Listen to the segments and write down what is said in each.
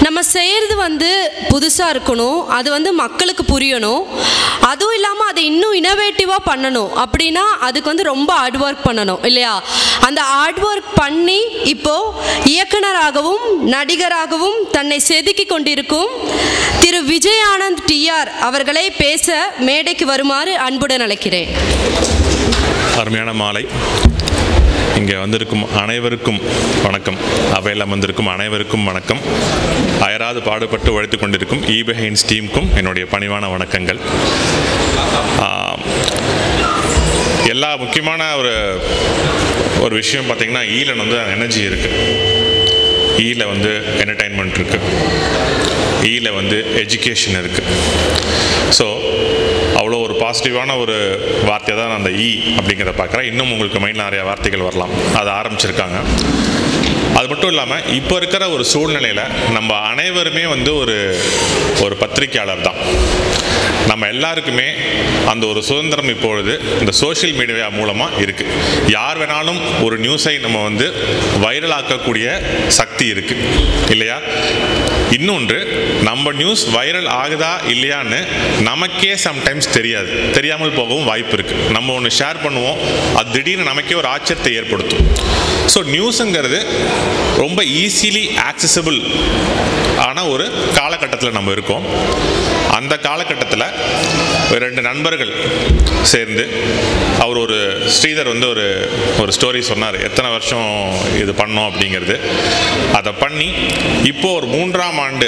நம்ம செய்கிறது வந்து புதுசாக இருக்கணும் அது வந்து மக்களுக்கு புரியணும் அதுவும் இல்லாமல் அதை இன்னும் இனோவேட்டிவாக பண்ணணும் அப்படின்னா அதுக்கு வந்து ரொம்ப ஹார்ட் ஒர்க் பண்ணணும் இல்லையா அந்த ஹார்ட் ஒர்க் பண்ணி இப்போ இயக்குனராகவும் நடிகராகவும் தன்னை செதுக்கி கொண்டிருக்கும் திரு விஜய் ஆனந்த் டிஆர் அவர்களை பேச மேடைக்கு வருமாறு அன்புடன் அழைக்கிறேன் அருமையான மாலை இங்கே வந்திருக்கும் அனைவருக்கும் வணக்கம் அவையில் அமர்ந்திருக்கும் அனைவருக்கும் வணக்கம் அயராது பாடுபட்டு உழைத்து கொண்டிருக்கும் ஈபஹைன்ஸ் டீமுக்கும் என்னுடைய பணிவான வணக்கங்கள் ஆம், எல்லா முக்கியமான ஒரு ஒரு விஷயம் பார்த்திங்கன்னா ஈல வந்து எனர்ஜி இருக்குது ஈல வந்து என்டர்டைன்மெண்ட் இருக்குது ஈல வந்து எஜுகேஷன் இருக்குது ஸோ அவ்வளோ ஒரு பாசிட்டிவான ஒரு வார்த்தை தான் நான் அந்த இ அப்படிங்கிறத பார்க்குறேன் இன்னும் உங்களுக்கு மைண்டில் நிறைய வார்த்தைகள் வரலாம் அதை ஆரம்பிச்சிருக்காங்க அது மட்டும் இல்லாமல் இப்போ இருக்கிற ஒரு சூழ்நிலையில் நம்ம அனைவருமே வந்து ஒரு ஒரு பத்திரிக்கையாளர் தான் நம்ம எல்லாருக்குமே அந்த ஒரு சுதந்திரம் இப்பொழுது இந்த சோஷியல் மீடியா மூலமாக இருக்குது யார் வேணாலும் ஒரு நியூஸை நம்ம வந்து வைரல் ஆக்கக்கூடிய சக்தி இருக்குது இல்லையா இன்னொன்று நம்ம நியூஸ் வைரல் ஆகுதா இல்லையான்னு நமக்கே சம்டைம்ஸ் தெரியாது தெரியாமல் போகவும் வாய்ப்பு இருக்குது நம்ம ஒன்று ஷேர் பண்ணுவோம் அது திடீர்னு நமக்கே ஒரு ஆச்சரியத்தை ஏற்படுத்தும் ஸோ நியூஸுங்கிறது ரொம்ப ஈஸிலி ஆக்சசபிள் ஆன ஒரு காலகட்டத்தில் நம்ம இருக்கோம் அந்த காலகட்டத்தில் ரெண்டு நண்பர்கள் சேர்ந்து அவர் ஒரு ஸ்ரீதர் வந்து ஒரு ஒரு ஸ்டோரி சொன்னார் எத்தனை வருஷம் இது பண்ணோம் அப்படிங்கிறது அதை பண்ணி இப்போ ஒரு மூன்றாம் ஆண்டு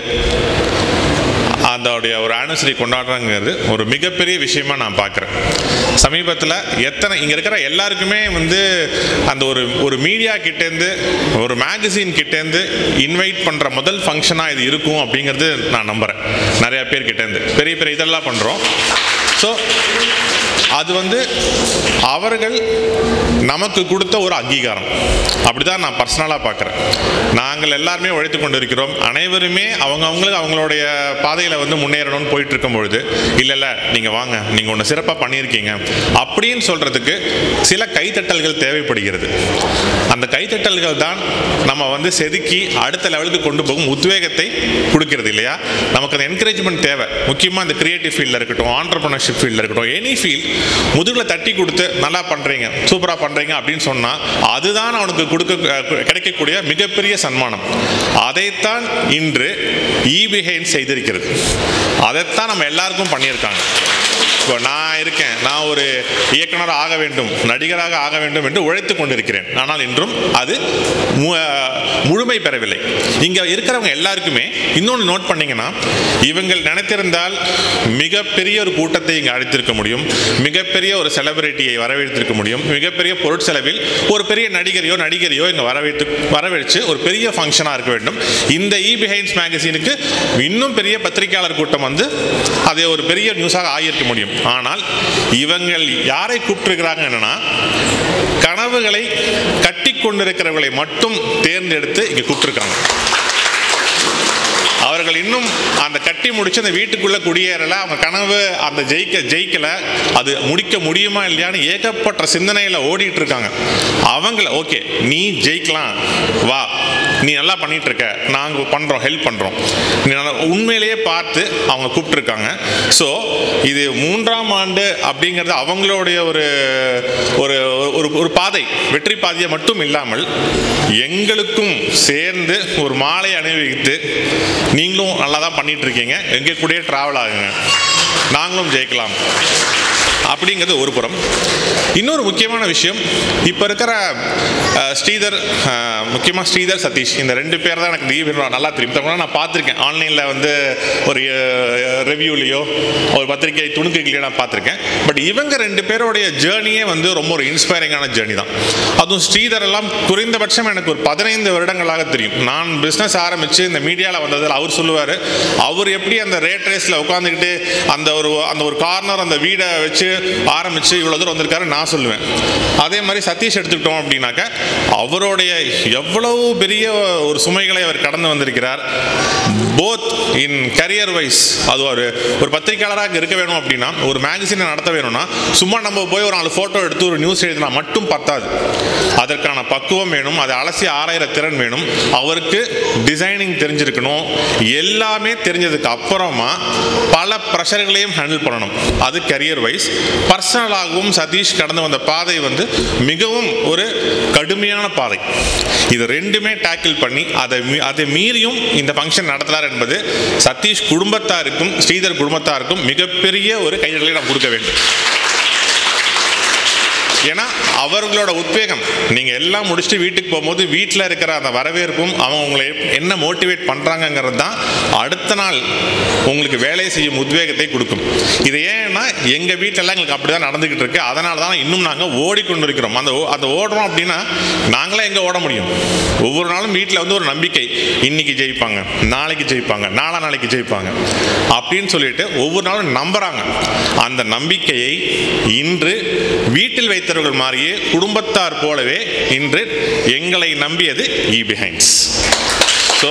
அதோடைய ஒரு ஆனிவர்சரி கொண்டாடுறாங்கிறது ஒரு மிகப்பெரிய விஷயமா நான் பார்க்குறேன் சமீபத்தில் எத்தனை இங்கே இருக்கிற எல்லாருக்குமே வந்து அந்த ஒரு ஒரு மீடியா கிட்டேருந்து ஒரு மேகசின் கிட்டேருந்து இன்வைட் பண்ணுற முதல் ஃபங்க்ஷனாக இது இருக்கும் அப்படிங்கிறது நான் நம்புகிறேன் நிறைய பேர் கிட்டேருந்து பெரிய பெரிய இதெல்லாம் பண்ணுறோம் ஸோ அது வந்து அவர்கள் நமக்கு கொடுத்த ஒரு அங்கீகாரம் அப்படிதான் நான் பர்சனலாக பார்க்குறேன் நாங்கள் எல்லாருமே உழைத்து கொண்டு இருக்கிறோம் அனைவருமே அவங்க அவங்களுக்கு அவங்களுடைய பாதையில் வந்து முன்னேறணும்னு போயிட்டு இருக்கும் பொழுது இல்லை இல்லை நீங்கள் வாங்க நீங்கள் ஒன்று சிறப்பாக பண்ணியிருக்கீங்க அப்படின்னு சொல்கிறதுக்கு சில கைத்தட்டல்கள் தேவைப்படுகிறது அந்த கைத்தட்டல்கள் தான் நம்ம வந்து செதுக்கி அடுத்த லெவலுக்கு கொண்டு போகும் உத்வேகத்தை கொடுக்கிறது இல்லையா நமக்கு அந்த என்கரேஜ்மெண்ட் தேவை முக்கியமாக இந்த கிரியேட்டிவ் ஃபீல்டில் இருக்கட்டும் ஆண்டர்பிரினர்ஷிப் ஃபீல்டில் இருக்கட்டும் எனி ஃபீல்ட் முதுகில் தட்டி கொடுத்து நல்லா பண்ணுறீங்க சூப்பராக பண்ணுறீங்க அப்படின்னு சொன்னால் அதுதான் அவனுக்கு கொடுக்க அஹ், கிடைக்கக்கூடிய மிகப்பெரிய சன்மானம் அதைத்தான் இன்று ஈபிஹைன் செய்திருக்கிறது அதைத்தான் நம்ம எல்லாருக்கும் பண்ணியிருக்காங்க இப்போ நான் இருக்கேன் நான் ஒரு இயக்குனர் ஆக வேண்டும் நடிகராக ஆக வேண்டும் என்று உழைத்து கொண்டிருக்கிறேன் ஆனால் இன்றும் அது மு- முழுமை பெறவில்லை இங்கே இருக்கிறவங்க எல்லாருக்குமே இன்னொன்று நோட் பண்ணீங்கன்னா இவங்கள் நினைத்திருந்தால் மிகப்பெரிய ஒரு கூட்டத்தை இங்கே அழைத்திருக்க முடியும் மிகப்பெரிய ஒரு செலிபிரிட்டியை வரவேற்றிருக்க முடியும் மிகப்பெரிய பொருட்செலவில் ஒரு பெரிய நடிகரையோ நடிகரையோ இங்கே வரவேற்று வரவழைச்சு ஒரு பெரிய ஃபங்க்ஷனாக இருக்க வேண்டும் இந்த இ பிஹைன்ஸ் மேகசினுக்கு இன்னும் பெரிய பத்திரிகையாளர் கூட்டம் வந்து அதை ஒரு பெரிய நியூஸாக ஆகியிருக்க முடியும் ஆனால் இவங்கள் யாரை கூப்பிட்டுருக்கிறாங்க என்னன்னா கனவுகளை கட்டி கொண்டிருக்கிறவர்களை மட்டும் தேர்ந்தெடுத்து இங்கே கூப்பிட்டுருக்காங்க அவர்கள் இன்னும் அந்த கட்டி முடிச்சு அந்த வீட்டுக்குள்ள குடியேறல அவங்க கனவு அந்த ஜெயிக்க ஜெயிக்கல அது முடிக்க முடியுமா இல்லையான்னு ஏகப்பட்ட சிந்தனையில ஓடிட்டு இருக்காங்க அவங்கள ஓகே நீ ஜெயிக்கலாம் வா நீ நல்லா பண்ணிட்டு இருக்க நாங்க பண்றோம் ஹெல்ப் பண்றோம் நீ நல்லா உண்மையிலேயே பார்த்து அவங்க கூப்பிட்டுருக்காங்க ஸோ இது மூன்றாம் ஆண்டு அப்படிங்கிறது அவங்களுடைய ஒரு ஒரு ஒரு ஒரு பாதை வெற்றி பாதையை மட்டும் இல்லாமல் எங்களுக்கும் சேர்ந்து ஒரு மாலை அணிவித்து நீங்களும் நல்லா தான் பண்ணிட்டு இருக்கீங்க எங்க கூடயே டிராவல் ஆகுங்க நாங்களும் ஜெயிக்கலாம் அப்படிங்கிறது ஒரு புறம் இன்னொரு முக்கியமான விஷயம் இப்போ இருக்கிற அஹ், ஸ்ரீதர் முக்கியமாக ஸ்ரீதர் சதீஷ் இந்த ரெண்டு பேர் தான் எனக்கு தீவிர நல்லா தெரியும் தவிர நான் பார்த்துருக்கேன் ஆன்லைனில் வந்து ஒரு ரிவ்யூலேயோ ஒரு பத்திரிகை துணுக்குகளையோ நான் பார்த்துருக்கேன் பட் இவங்க ரெண்டு பேருடைய ஜேர்னியே வந்து ரொம்ப ஒரு இன்ஸ்பைரிங்கான ஜேர்னி தான் அதுவும் ஸ்ரீதர் எல்லாம் குறைந்தபட்சம் எனக்கு ஒரு பதினைந்து வருடங்களாக தெரியும் நான் பிஸ்னஸ் ஆரம்பித்து இந்த மீடியாவில் வந்ததில் அவர் சொல்லுவார் அவர் எப்படி அந்த ரேட் ரேஸில் உட்காந்துக்கிட்டு அந்த ஒரு அந்த ஒரு கார்னர் அந்த வீடை வச்சு ஆரம்பித்து இவ்வளோ தூரம் வந்திருக்காரு நான் சொல்லுவேன் அதே மாதிரி சதீஷ் எடுத்துக்கிட்டோம் அப்படின்னாக்க அவருடைய எவ்வளவு பெரிய ஒரு சுமைகளை அவர் கடந்து வந்திருக்கிறார் போத் இன் கரியர் வைஸ் அது ஒரு ஒரு பத்திரிக்கையாளராக இருக்க வேணும் அப்படின்னா ஒரு மேகசினை நடத்த வேணும்னா சும்மா நம்ம போய் ஒரு நாலு ஃபோட்டோ எடுத்து ஒரு நியூஸ் எழுதினா மட்டும் பத்தாது அதற்கான பக்குவம் வேணும் அதை அலசி ஆராயிற திறன் வேணும் அவருக்கு டிசைனிங் தெரிஞ்சிருக்கணும் எல்லாமே தெரிஞ்சதுக்கு அப்புறமா பல ப்ரெஷர்களையும் ஹேண்டில் பண்ணணும் அது கரியர் வைஸ் பர்சனலாகவும் சதீஷ் கடந்து வந்த பாதை வந்து மிகவும் ஒரு கடுமையான பாதை இது ரெண்டுமே டேக்கிள் பண்ணி அதை மீ- அதை மீறியும் இந்த ஃபங்க்ஷன் நடத்துறார் என்பது சதீஷ் குடும்பத்தாருக்கும் ஸ்ரீதர் குடும்பத்தாருக்கும் மிகப்பெரிய ஒரு கைதலை நாம் கொடுக்க வேண்டும் ஏன்னா அவர்களோட உத்வேகம் நீங்க எல்லாம் முடிச்சுட்டு வீட்டுக்கு போகும்போது வீட்டில் இருக்கிற அந்த வரவேற்பும் அவங்க உங்களை என்ன மோட்டிவேட் பண்றாங்கங்கிறது தான் அடுத்த நாள் உங்களுக்கு வேலை செய்யும் உத்வேகத்தை கொடுக்கும் இது ஏன்னா எங்க வீட்டிலலாம் எங்களுக்கு அப்படிதான் நடந்துகிட்டு இருக்கு அதனால தான் இன்னும் நாங்கள் ஓடிக்கொண்டிருக்கிறோம் அந்த ஓ- அந்த ஓடுறோம் அப்படின்னா நாங்களே எங்க ஓட முடியும் ஒவ்வொரு நாளும் வீட்டில் வந்து ஒரு நம்பிக்கை இன்னைக்கு ஜெயிப்பாங்க நாளைக்கு ஜெயிப்பாங்க நாளா நாளைக்கு ஜெயிப்பாங்க அப்படின்னு சொல்லிட்டு ஒவ்வொரு நாளும் நம்புறாங்க அந்த நம்பிக்கையை இன்று வீட்டில் வைத்தவர்கள் மாதிரியே குடும்பத்தார் போலவே இன்று எங்களை நம்பியது இ பிஹைண்ட்ஸ் ஸோ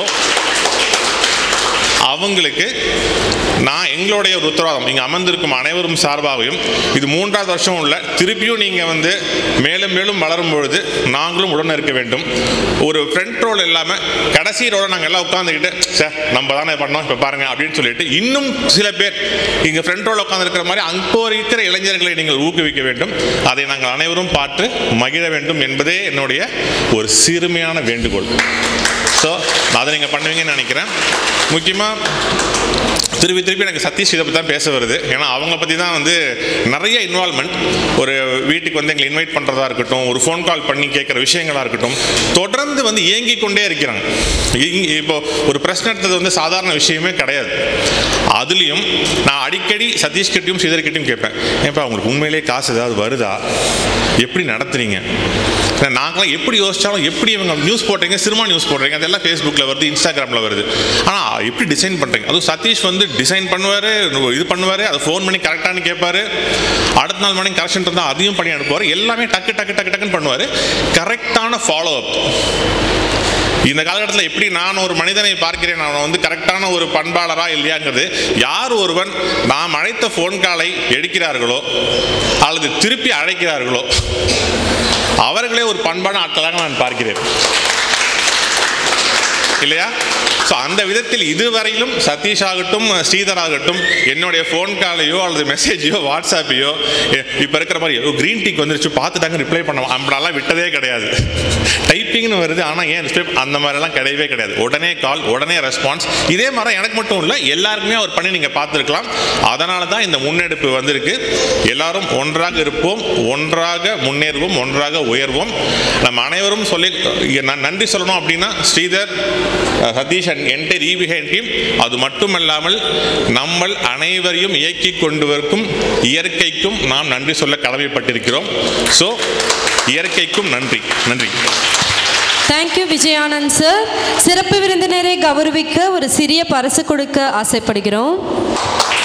அவங்களுக்கு நான் எங்களுடைய ஒரு உத்தரவாதம் இங்கே அமர்ந்திருக்கும் அனைவரும் சார்பாகவும் இது மூன்றாவது வருஷம் உள்ள திருப்பியும் நீங்கள் வந்து மேலும் மேலும் வளரும் பொழுது நாங்களும் உடன் இருக்க வேண்டும் ஒரு ஃப்ரண்ட் ரோல் இல்லாமல் கடைசி ரோல நாங்கள் எல்லாம் உட்காந்துக்கிட்டு சார் நம்ம தானே பண்ணோம் இப்போ பாருங்க அப்படின்னு சொல்லிட்டு இன்னும் சில பேர் இங்கே ஃப்ரண்ட் ரோல் உட்காந்துருக்கிற மாதிரி அங்கோ இருக்கிற இளைஞர்களை நீங்கள் ஊக்குவிக்க வேண்டும் அதை நாங்கள் அனைவரும் பார்த்து மகிழ வேண்டும் என்பதே என்னுடைய ஒரு சிறுமையான வேண்டுகோள் ஸோ அதை நீங்கள் பண்ணுவீங்கன்னு நினைக்கிறேன் முக்கியமாக திருப்பி திருப்பி எனக்கு சதீஷ் இதை பற்றி தான் பேச வருது ஏன்னா அவங்க பற்றி தான் வந்து நிறைய இன்வால்மெண்ட் ஒரு வீட்டுக்கு வந்து எங்களை இன்வைட் பண்ணுறதா இருக்கட்டும் ஒரு ஃபோன் கால் பண்ணி கேட்குற விஷயங்களாக இருக்கட்டும் தொடர்ந்து வந்து இயங்கிக் கொண்டே இருக்கிறாங்க இங்க- இப்போ ஒரு பிரச்சனை எடுத்தது வந்து சாதாரண விஷயமே கிடையாது அதுலேயும் நான் அடிக்கடி சதீஷ் கிட்டையும் ஸ்ரீதர் கிட்டையும் கேட்பேன் ஏன்ப்பா உங்களுக்கு உண்மையிலேயே காசு ஏதாவது வருதா எப்படி நடத்துறீங்க ஏன்னா நாங்களாம் எப்படி யோசிச்சாலும் எப்படி இவங்க நியூஸ் போடுறீங்க சினிமா நியூஸ் போடுறீங்க அதெல்லாம் ஃபேஸ்புக்கில் வருது இன்ஸ்டாகிராமில் வருது ஆனால் எப்படி டிசைன் பண்ணுறீங்க அதுவும் சதீஷ் வந்து டிசைன் பண்ணுவார் இது பண்ணுவார் அதை ஃபோன் பண்ணி கரெக்டானு கேட்பாரு அடுத்த நாள் மணி கரெக்ஷன் இருந்தால் அதையும் பண்ணி அனுப்புவார் எல்லாமே டக்கு டக்கு டக்கு டக்குன்னு பண்ணுவார் கரெக்டான ஃபாலோ அப் இந்த காலகட்டத்தில் எப்படி நான் ஒரு மனிதனை பார்க்கிறேன் நான் வந்து கரெக்டான ஒரு பண்பாளரா இல்லையாங்கிறது யார் ஒருவன் நாம் அழைத்த ஃபோன் காலை எடுக்கிறார்களோ அல்லது திருப்பி அழைக்கிறார்களோ அவர்களே ஒரு பண்பான ஆட்களாக நான் பார்க்கிறேன் இல்லையா ஸோ அந்த விதத்தில் இதுவரையிலும் சதீஷ் ஆகட்டும் ஸ்ரீதர் ஆகட்டும் என்னுடைய ஃபோன் காலையோ அல்லது மெசேஜையோ வாட்ஸ்அப்பையோ இப்போ இருக்கிற மாதிரி ஓ க்ரீன் டீக்கு வந்துருச்சு பார்த்துட்டாங்க ரிப்ளை பண்ண அப்படிலாம் விட்டதே கிடையாது டைப்பிங்னு வருது ஆனால் ஏன் ரிப்ளை அந்த மாதிரிலாம் கிடையவே கிடையாது உடனே கால் உடனே ரெஸ்பான்ஸ் இதே மாதிரி எனக்கு மட்டும் இல்லை எல்லாருக்குமே அவர் பண்ணி நீங்கள் பார்த்துருக்கலாம் அதனால தான் இந்த முன்னெடுப்பு வந்திருக்கு எல்லாரும் ஒன்றாக இருப்போம் ஒன்றாக முன்னேறுவோம் ஒன்றாக உயர்வோம் நம்ம அனைவரும் சொல்லி நான் நன்றி சொல்லணும் அப்படின்னா Sridhar ah, Satish and entire இபிஹைன் டீம் அது மட்டுமல்லாமல் நம்மள் அனைவரையும் இயக்கி கொண்டு வரும் இயற்கைக்கும் நாம் நன்றி சொல்ல கடமைப்பட்டிருக்கிறோம் ஸோ இயற்கைக்கும் நன்றி நன்றி தேங்க்யூ விஜயானந்த் சார் சிறப்பு விருந்தினரை கௌரவிக்க ஒரு சிறிய பரிசு கொடுக்க ஆசைப்படுகிறோம்